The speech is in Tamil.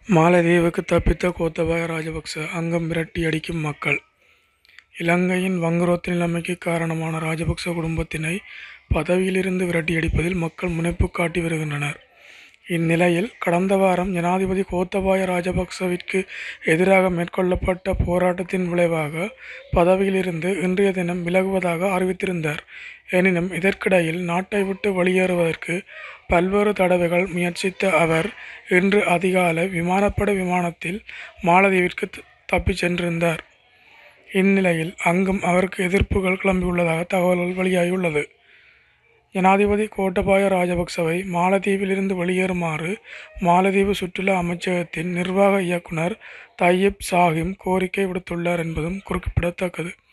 மாலத்தீவுக்கு தப்பித்த கோத்தபாய ராஜபக்ச அங்கம் விரட்டியடிக்கும் மக்கள் இலங்கையின் வங்குரோத்து நிலைமைக்கு காரணமான ராஜபக்ச குடும்பத்தினை பதவியிலிருந்து விரட்டியடிப்பதில் மக்கள் முனைப்பு காட்டி வருகின்றனர். இந்நிலையில் கடந்த வாரம் ஜனாதிபதி கோத்தபாய ராஜபக்சவிற்கு எதிராக மேற்கொள்ளப்பட்ட போராட்டத்தின் விளைவாக பதவியிலிருந்து இன்றைய தினம் விலகுவதாக அறிவித்திருந்தார். எனினும் இதற்கிடையில் நாட்டை விட்டு வெளியேறுவதற்கு பல்வேறு தடவைகள் முயற்சித்த அவர் இன்று அதிகாலை விமானப்படை விமானத்தில் மாலத்தீவிற்கு தப்பிச் சென்றிருந்தார். இந்நிலையில் அங்கும் அவருக்கு எதிர்ப்புகள் கிளம்பியுள்ளதாக தகவல்கள் வெளியாகியுள்ளது. ஜனாதிபதி கோட்டபாய ராஜபக்சவை மாலத்தீவில் இருந்து வெளியேறுமாறு மாலத்தீவு சுற்றுலா அமைச்சகத்தின் நிர்வாக இயக்குனர் தயீப் சாஹிம் கோரிக்கை விடுத்துள்ளார் என்பதும் குறிப்பிடத்தக்கது.